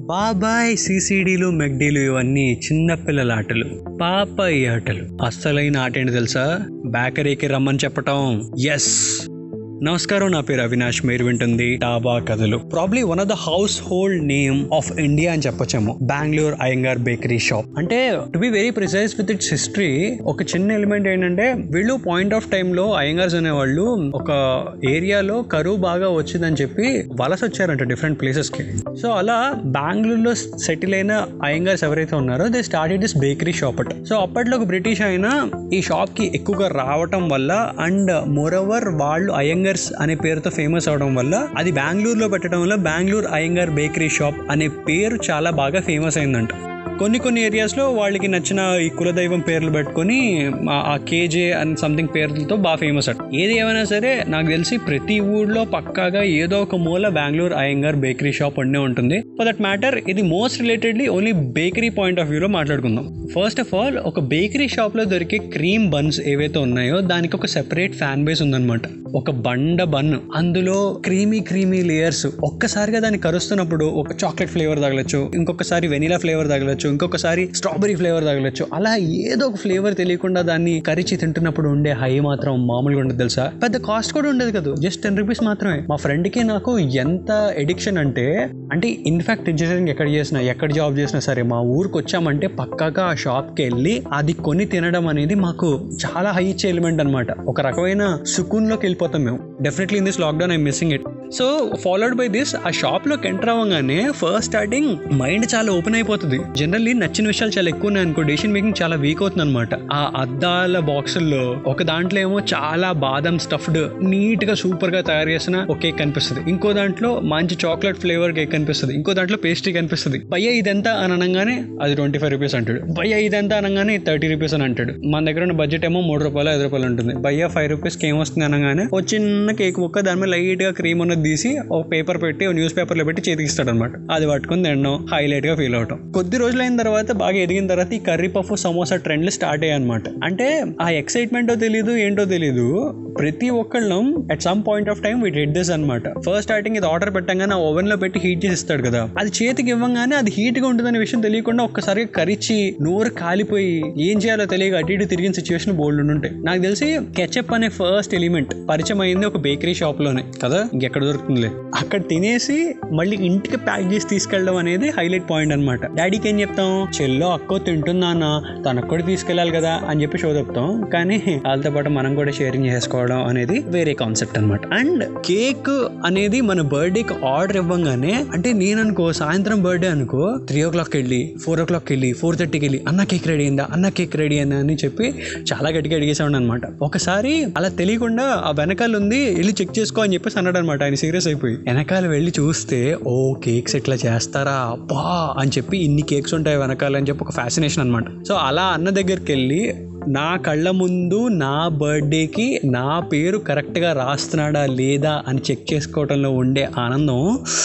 బాబాయ్ సిసిడీలు మెగ్డీలు ఇవన్నీ చిన్న పిల్లల ఆటలు పాపాయి ఆటలు అస్సలైన ఆట ఏంటి తెలుసా బేకరీకి రమ్మని చెప్పటం ఎస్ నమస్కారం నా పేరు అవినాష్ మీరు వింటుంది డాబా కథలు probably one of the household name of India అని చెప్పొచ్చాము బెంగళూరు అయ్యంగార్ బేకరీ షాప్ అంటే to be very precise with its history ఒక చిన్న ఎలిమెంట్ ఏంటంటే వీళ్ళు పాయింట్ ఆఫ్ టైమ్ లో అయ్యంగార్స్ అనేవాళ్ళు ఒక ఏరియాలో కరువు బాగా వచ్చిందని చెప్పి వలస వచ్చారంట డిఫరెంట్ ప్లేసెస్ కి సో అలా బెంగళూరులో సెటిల్ అయిన అయ్యంగార్స్ ఎవరైతే ఉన్నారో they started this bakery shop at so అప్పట్లో ఒక బ్రిటిష్ ఆయన ఈ షాప్ కి ఎక్కువగా రావటం వల్ల అండ్ మోరోవర్ వాళ్ళు అయ్యంగార్స్ అనే పేరుతో ఫేమస్ అవడం వల్ల అది బెంగళూరులో పెట్టడం వల్ల బెంగళూరు అయ్యంగార్ బేకరీ షాప్ అనే పేరు చాలా బాగా ఫేమస్ అయిందంట కొన్ని కొన్ని ఏరియాస్లో వాళ్ళకి నచ్చిన ఈ కులదైవం పేర్లు పెట్టుకొని ఆ- ఆ కేజే అండ్ సంథింగ్ పేర్లతో బాగా ఫేమస్ అట ఏది ఏమైనా సరే నాకు తెలిసి ప్రతి ఊళ్ళో పక్కాగా ఏదో ఒక మూల బెంగళూరు అయ్యంగార్ బేకరీ షాప్ ఉండే ఉంటుంది ఫర్ దట్ మ్యాటర్ ఇది most relatedly only bakery point of వ్యూలో మాట్లాడుకుందాం ఫస్ట్ ఆఫ్ ఆల్ ఒక బేకరీ షాప్లో దొరికే క్రీమ్ బన్స్ ఏవైతే ఉన్నాయో దానికి ఒక సెపరేట్ ఫ్యాన్ బేస్ ఉందన్నమాట ఒక బండ బన్ అందులో క్రీమీ క్రీమీ లేయర్స్ ఒక్కసారిగా దాన్ని కరుస్తున్నప్పుడు ఒక చాక్లెట్ ఫ్లేవర్ తగలచ్చు ఇంకొకసారి వెనిలా ఫ్లేవర్ తగలచ్చు ఇంకొకసారి స్ట్రాబెరీ ఫ్లేవర్ తగలచ్చు అలా ఏదో ఒక ఫ్లేవర్ తెలియకుండా దాన్ని కరిచి తింటున్నప్పుడు ఉండే హై మాత్రం మామూలుగా ఉండదు తెలుసా పెద్ద కాస్ట్ కూడా ఉండదు కదా జస్ట్ టెన్ రూపీస్ మాత్రమే మా ఫ్రెండ్ కి నాకు ఎంత ఎడిక్షన్ అంటే అంటే ఇన్ఫాక్ట్ ఇంజనీరింగ్ ఎక్కడ చేసినా ఎక్కడ జాబ్ చేసినా సరే మా ఊరికి వచ్చామంటే పక్కాగా ఆ షాప్కి వెళ్ళి అది కొని తినడం అనేది మాకు చాలా హై ఇచ్చే ఎలిమెంట్ అనమాట ఒక రకమైన సుకూన్లోకి వెళ్ళిపోతాం మేము definitely in this lockdown I missing it so followed by this ఆ షాప్లోకి ఎంటర్ అవ్వగానే ఫస్ట్ స్టార్టింగ్ మైండ్ చాలా ఓపెన్ అయిపోతుంది జనరల్లీ నచ్చిన విషయాలు చాలా ఎక్కువ ఉన్నాయి అనుకో డెసిషన్ మేకింగ్ చాలా వీక్ అవుతుంది అనమాట ఆ అద్దాల బాక్సుల్లో ఒక దాంట్లో ఏమో చాలా బాదం స్టఫ్డ్ నీట్ గా సూపర్ గా తయారు చేసిన ఒక కేక్ కనిపిస్తుంది ఇంకో దాంట్లో మంచి చాక్లెట్ ఫ్లేవర్ కేక్ కనిపిస్తుంది ఇంకో దాంట్లో పేస్ట్రీ కనిపిస్తుంది భయ్య ఇదంతా అని అనగానే అది ట్వంటీ ఫైవ్ రూపీస్ అంటాడు భయ్య ఇదంతా అనగానే థర్టీ రూపీస్ అని అంటాడు మన దగ్గర ఉన్న బడ్జెట్ ఏమో మూడు రూపాయలు ఐదు రూపాయలు ఉంటుంది భయ్య ఫైవ్ రూపీస్కి ఏమొస్తుంది అనగానే ఒక చిన్న కేక్ ముక్క దాని మీద లైట్ గా క్రీమ్ ఉన్నది తీసి ఒక పేపర్ పెట్టి ఒక న్యూస్ పేపర్ లో పెట్టి చేతికి ఇస్తాడు అనమాట అది పట్టుకుని తినడం హైలైట్ గా ఫీల్ అవటం కొద్ది రోజులు అయిన తర్వాత బాగా ఎదిగిన తర్వాత ఈ కర్రీ పఫ్ సమోసా ట్రెండ్లు స్టార్ట్ అయ్యాయి అనమాట అంటే ఆ ఎక్సైట్మెంటో తెలియదు ఏంటో తెలియదు ప్రతి ఒక్కళ్ళం at some point of time we did this అనమాట ఫస్ట్ స్టార్టింగ్ ఇది ఆర్డర్ పెట్టంగానే ఆ ఓవెన్ లో పెట్టి హీట్ చేసి ఇస్తాడు కదా అది చేతికి ఇవ్వగానే అది హీట్ గా ఉంటుందనే విషయం తెలియకుండా ఒక్కసారిగా కరిచి నోరు కాలిపోయి ఏం చేయాలో తెలియక అటు ఇటు తిరిగిన సిచ్యువేషన్ బోల్డ్ ఉంటాయి నాకు తెలిసి కెచప్ అనే ఫస్ట్ ఎలిమెంట్ పరిచయం అయింది ఒక బేకరీ షాప్ లోనే కదా ఇంకెక్కడ దొరుకుతుందిలే అక్కడ తినేసి మళ్ళీ ఇంటికి ప్యాక్ చేసి తీసుకెళ్ళడం అనేది హైలైట్ పాయింట్ అనమాట డాడీకి ఏం చెప్తాం చెల్లో అక్కో తింటుందానా తనకు కూడా తీసుకెళ్ళాలి కదా అని చెప్పి షో చెప్తాం కానీ వాళ్ళతో పాటు మనం కూడా షేరింగ్ చేసుకోవడం అనేది వేరే కాన్సెప్ట్ అనమాట అండ్ కేక్ అనేది మన బర్త్డేకి ఆర్డర్ ఇవ్వగానే అంటే నేను అనుకో సాయంత్రం బర్త్డే అనుకో త్రీ ఓ క్లాక్ వెళ్ళి ఫోర్ ఓ క్లాక్ వెళ్ళి ఫోర్ థర్టీకి వెళ్ళి అన్న కేక్ రెడీ అయిందా అన్న కేక్ రెడీ అయిందా అని చెప్పి చాలా గట్టిగా అడిగేసాడు అనమాట ఒకసారి అలా తెలియకుండా ఆ వెనకాల ఉంది వెళ్ళి చెక్ చేసుకో అని చెప్పేసి అన్నాడు అనమాట ఆయన సీరియస్ అయిపోయి వెనకాల వెళ్ళి చూస్తే ఓ కేక్స్ ఇట్లా చేస్తారా అబ్బా అని చెప్పి ఇన్ని కేక్స్ ఉంటాయి వెనకాల అని చెప్పి ఒక ఫ్యాసినేషన్ అనమాట సో అలా అన్న దగ్గరికి వెళ్ళి నా కళ్ళ ముందు నా బర్త్డేకి నా పేరు కరెక్ట్గా రాస్తున్నాడా లేదా అని చెక్ చేసుకోవడంలో ఉండే ఆనందం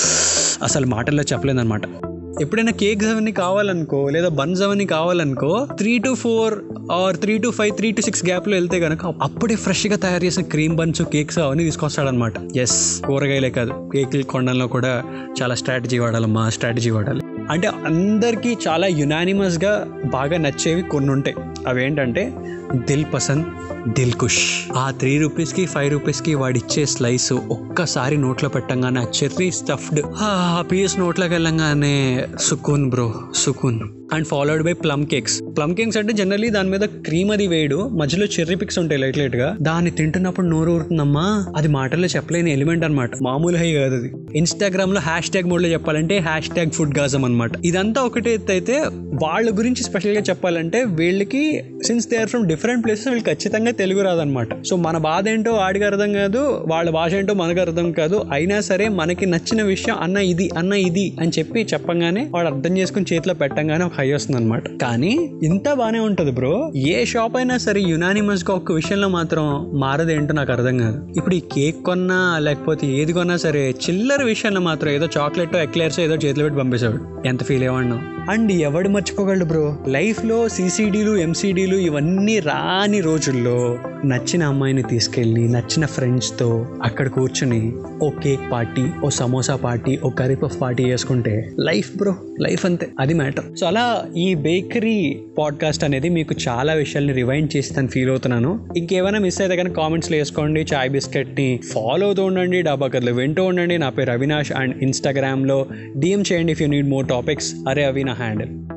అసలు మాటల్లో చెప్పలేదన్నమాట ఎప్పుడైనా కేక్స్ అవన్నీ కావాలనుకో లేదా బన్స్ అవన్నీ కావాలనుకో three to four or three to five three to six గ్యాప్లో వెళ్తే కనుక అప్పుడే ఫ్రెష్గా తయారు చేసిన క్రీమ్ బన్స్ కేక్స్ అవన్నీ తీసుకొస్తాడనమాట ఎస్ కూరగాయలే కాదు కేకులు కొనడంలో కూడా చాలా స్ట్రాటజీ వాడాలమ్మా స్ట్రాటజీ వాడాలి అంటే అందరికీ చాలా యునానిమస్గా బాగా నచ్చేవి కొన్ని ఉంటాయి అవేంటంటే దిల్ పసంద్ దిల్ కుష్ ఆ త్రీ రూపీస్కి ఫైవ్ రూపీస్కి వాడిచ్చే స్లైస్ ఒక్కసారి నోట్లో పెట్టంగానే ఆ చెర్రీ స్టఫ్డ్ ఆ పీస్ నోట్లోకి వెళ్ళంగానే సుకూన్ బ్రో సుకూన్ and followed by plum cakes plum cakes అంటే జనరల్లీ దాని మీద క్రీమ్ అది వేయడు మధ్యలో చెర్రీ పిక్స్ ఉంటాయి లైట్ లైట్ గా దాన్ని తింటున్నప్పుడు నోరు ఊరుతుందమ్మా అది మాటల్లో చెప్పలేని ఎలిమెంట్ అనమాట మామూలు హై కాదు అది ఇన్స్టాగ్రామ్ లో హ్యాష్ ట్యాగ్ మోడ్ లో చెప్పాలంటే హ్యాష్ ట్యాగ్ ఫుడ్ గాజం అనమాట ఇదంతా ఒకటే ఎత్తు అయితే వాళ్ళ గురించి స్పెషల్ గా చెప్పాలంటే వీళ్ళకి since they are from different places వీళ్ళకి ఖచ్చితంగా తెలుగు రాదనమాట సో మన బాధ ఏంటో వాడికి అర్థం కాదు వాళ్ళ భాష ఏంటో మనకు అర్థం కాదు అయినా సరే మనకి నచ్చిన విషయం అన్న ఇది అన్న ఇది అని చెప్పి చెప్పంగానే వాడు అర్థం చేసుకుని చేతిలో పెట్టంగానే ఒక హై వస్తుంది అనమాట కానీ ఇంత బానే ఉంటది బ్రో ఏ షాప్ అయినా సరే యునానిమస్ గా ఒక విషయంలో మాత్రం మారదేంటో నాకు అర్థం కాదు ఇప్పుడు ఈ కేక్ కొన్నా లేకపోతే ఏది కొన్నా సరే చిల్లర విషయంలో మాత్రం ఏదో చాక్లెట్ ఎక్లేర్స్ ఏదో చేతిలో పెట్టి పంపేశాడు ఎంత ఫీల్ అయ్యాడు అండ్ ఎవడు మర్చిపోగలడు బ్రో లైఫ్లో సీసీడీలు ఎంసీడీలు ఇవన్నీ రాని రోజుల్లో నచ్చిన అమ్మాయిని తీసుకెళ్ళి నచ్చిన ఫ్రెండ్స్తో అక్కడ కూర్చుని ఓ కేక్ పార్టీ ఓ సమోసా పార్టీ ఓ కర్రీ పఫ్ పార్టీ చేసుకుంటే లైఫ్ బ్రో లైఫ్ అంతే అది మ్యాటర్ సో అలా ఈ బేకరీ పాడ్కాస్ట్ అనేది మీకు చాలా విషయాల్ని రివైండ్ చేస్తాను ఫీల్ అవుతున్నాను ఇంకేమైనా మిస్ అయితే కనుక కామెంట్స్లో వేసుకోండి చాయ్ బిస్కెట్ని ఫాలో అవుతూ ఉండండి డాబా కథలు వింటూ ఉండండి నా పేరు అవినాష్ అండ్ ఇన్స్టాగ్రామ్లో డిఎం చేయండి if you need more topics అరే అవి నా హ్యాండిల్